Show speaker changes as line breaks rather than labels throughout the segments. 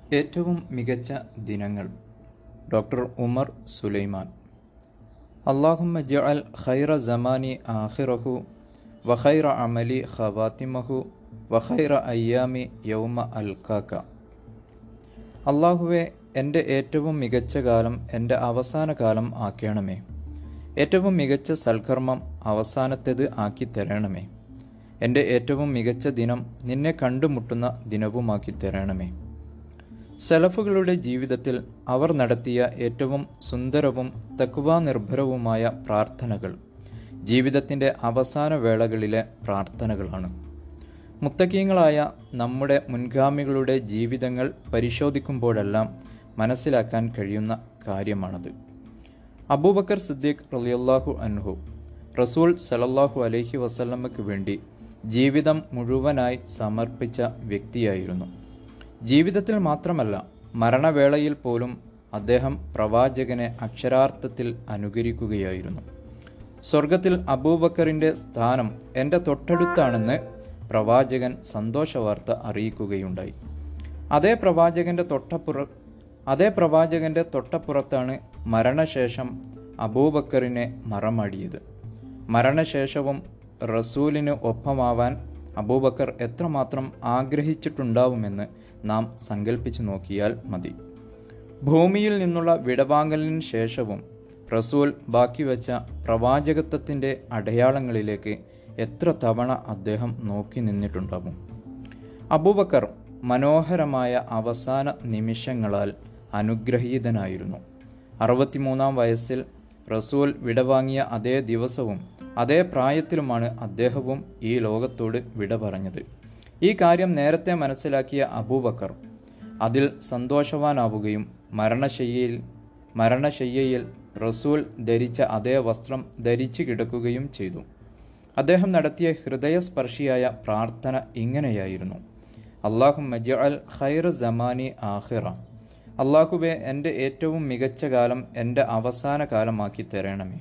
ഏറ്റവും മികച്ച ദിനങ്ങൾ ഡോക്ടർ ഉമർ സുലൈമാൻ അള്ളാഹുമ്മ ജഅൽ ഖൈറ സമാനി ആഖിറഹു വഖൈറ അമലി ഖവാത്തിമഹു വഖൈറ അയ്യാമി യൗമ അൽക്കാക്ക അള്ളാഹുവെ എൻ്റെ ഏറ്റവും മികച്ച കാലം എൻ്റെ അവസാന കാലം ആക്കണമേ ഏറ്റവും മികച്ച സൽക്കർമ്മം അവസാനത്തേത് ആക്കി തരണമേ എൻ്റെ ഏറ്റവും മികച്ച ദിനം നിന്നെ കണ്ടുമുട്ടുന്ന ദിനവുമാക്കി തരണമേ സലഫുകളുടെ ജീവിതത്തിൽ അവർ നടത്തിയ ഏറ്റവും സുന്ദരവും തക്കുവാ നിർഭരവുമായ പ്രാർത്ഥനകൾ ജീവിതത്തിൻ്റെ അവസാന വേളകളിലെ പ്രാർത്ഥനകളാണ് മുത്തക്കീങ്ങളായ നമ്മുടെ മുൻഗാമികളുടെ ജീവിതങ്ങൾ പരിശോധിക്കുമ്പോഴെല്ലാം മനസ്സിലാക്കാൻ കഴിയുന്ന കാര്യമാണത് അബൂബക്കർ സിദ്ദീഖ് റളിയല്ലാഹു അൻഹു റസൂൽ സലല്ലാഹു അലൈഹി വസല്ലമയ്ക്ക് വേണ്ടി ജീവിതം മുഴുവനായി സമർപ്പിച്ച വ്യക്തിയായിരുന്നു ജീവിതത്തിൽ മാത്രമല്ല മരണവേളയിൽ പോലും അദ്ദേഹം പ്രവാചകനെ അക്ഷരാർത്ഥത്തിൽ അനുകരിക്കുകയായിരുന്നു സ്വർഗത്തിൽ അബൂബക്കറിൻ്റെ സ്ഥാനം എൻ്റെ തൊട്ടടുത്താണെന്ന് പ്രവാചകൻ സന്തോഷവാർത്ത അറിയിക്കുകയുണ്ടായി അതേ പ്രവാചകന്റെ തൊട്ടപ്പുറ അതേ പ്രവാചകന്റെ തൊട്ടപ്പുറത്താണ് മരണശേഷം അബൂബക്കറിനെ മറമാടിയത് മരണശേഷവും റസൂലിന് ഒപ്പമാവാൻ അബൂബക്കർ എത്രമാത്രം ആഗ്രഹിച്ചിട്ടുണ്ടാവുമെന്ന് നാം സങ്കല്പിച്ചു നോക്കിയാൽ മതി ഭൂമിയിൽ നിന്നുള്ള വിടവാങ്ങലിന് ശേഷവും റസൂൽ ബാക്കി വെച്ച പ്രവാചകത്വത്തിൻ്റെ അടയാളങ്ങളിലേക്ക് എത്ര തവണ അദ്ദേഹം നോക്കി നിന്നിട്ടുണ്ടാവും അബൂബക്കർ മനോഹരമായ അവസാന നിമിഷങ്ങളാൽ അനുഗ്രഹീതനായിരുന്നു അറുപത്തിമൂന്നാം വയസ്സിൽ റസൂൽ വിടവാങ്ങിയ അതേ ദിവസവും അതേ പ്രായത്തിലുമാണ് അദ്ദേഹവും ഈ ലോകത്തോട് വിട പറഞ്ഞത് ഈ കാര്യം നേരത്തെ മനസ്സിലാക്കിയ അബൂബക്കർ അതിൽ സന്തോഷവാനാവുകയും മരണശയ്യയിൽ മരണശയ്യയിൽ റസൂൽ ധരിച്ച അതേ വസ്ത്രം ധരിച്ചു കിടക്കുകയും ചെയ്തു അദ്ദേഹം നടത്തിയ ഹൃദയസ്പർശിയായ പ്രാർത്ഥന ഇങ്ങനെയായിരുന്നു അള്ളാഹു മജഅൽ ഖൈർ സമാനി ആഹിറ അള്ളാഹുബെ എൻ്റെ ഏറ്റവും മികച്ച കാലം എൻ്റെ അവസാന കാലമാക്കി തരണമേ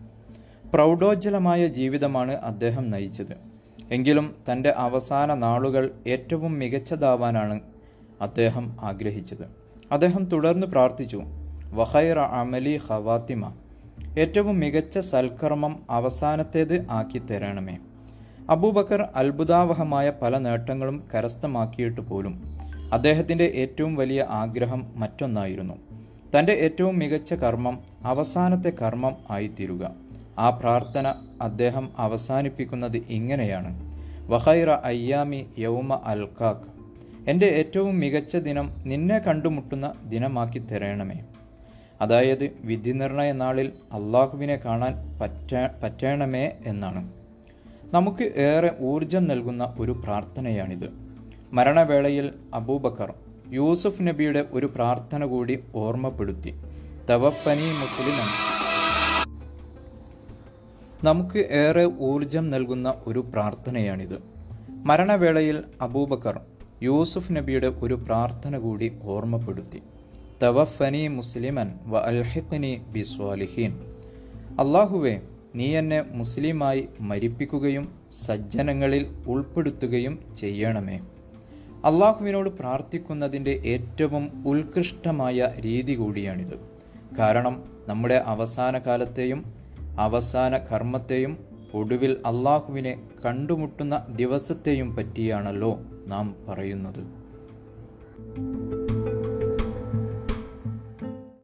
പ്രൗഢോജ്വലമായ ജീവിതമാണ് അദ്ദേഹം നയിച്ചത് എങ്കിലും തൻ്റെ അവസാന നാളുകൾ ഏറ്റവും മികച്ചതാവാനാണ് അദ്ദേഹം ആഗ്രഹിച്ചത് അദ്ദേഹം തുടർന്ന് പ്രാർത്ഥിച്ചു വഹൈറ അമലി ഖവാത്തിമ ഏറ്റവും മികച്ച സൽക്കർമ്മം അവസാനത്തേത് ആക്കി തരണമേ അബൂബക്കർ അത്ഭുതാവഹമായ പല നേട്ടങ്ങളും കരസ്ഥമാക്കിയിട്ട് പോലും അദ്ദേഹത്തിൻ്റെ ഏറ്റവും വലിയ ആഗ്രഹം മറ്റൊന്നായിരുന്നു തൻ്റെ ഏറ്റവും മികച്ച കർമ്മം അവസാനത്തെ കർമ്മം ആയിത്തീരുക ആ പ്രാർത്ഥന അദ്ദേഹം അവസാനിപ്പിക്കുന്നത് ഇങ്ങനെയാണ് വഹൈറ അയ്യാമി യൗമ അൽക്കാഖ് എൻ്റെ ഏറ്റവും മികച്ച ദിനം നിന്നെ കണ്ടുമുട്ടുന്ന ദിനമാക്കി തരണമേ അതായത് വിധി നിർണയ നാളിൽ അള്ളാഹുവിനെ കാണാൻ പറ്റ പറ്റണമേ എന്നാണ് നമുക്ക് ഏറെ ഊർജം നൽകുന്ന ഒരു പ്രാർത്ഥനയാണിത് മരണവേളയിൽ അബൂബക്കർ യൂസുഫ് നബിയുടെ ഒരു പ്രാർത്ഥന കൂടി ഓർമ്മപ്പെടുത്തി തവഫനി മുസ്ലിമൻ നമുക്ക് ഏറെ ഊർജം നൽകുന്ന ഒരു പ്രാർത്ഥനയാണിത് മരണവേളയിൽ അബൂബക്കർ യൂസുഫ് നബിയുടെ ഒരു പ്രാർത്ഥന കൂടി ഓർമ്മപ്പെടുത്തി തവഫനി മുസ്ലിമൻ വ അൽഹിഖ്നി ബിസ്വാലിഹീൻ അള്ളാഹുവെ നീ എന്നെ മുസ്ലിമായി മരിപ്പിക്കുകയും സജ്ജനങ്ങളിൽ ഉൾപ്പെടുത്തുകയും ചെയ്യണമേ അള്ളാഹുവിനോട് പ്രാർത്ഥിക്കുന്നതിൻ്റെ ഏറ്റവും ഉത്കൃഷ്ടമായ രീതി കൂടിയാണിത് കാരണം നമ്മുടെ അവസാന കാലത്തെയും അവസാന കർമ്മത്തെയും ഒടുവിൽ അള്ളാഹുവിനെ കണ്ടുമുട്ടുന്ന ദിവസത്തെയും പറ്റിയാണല്ലോ നാം പറയുന്നത്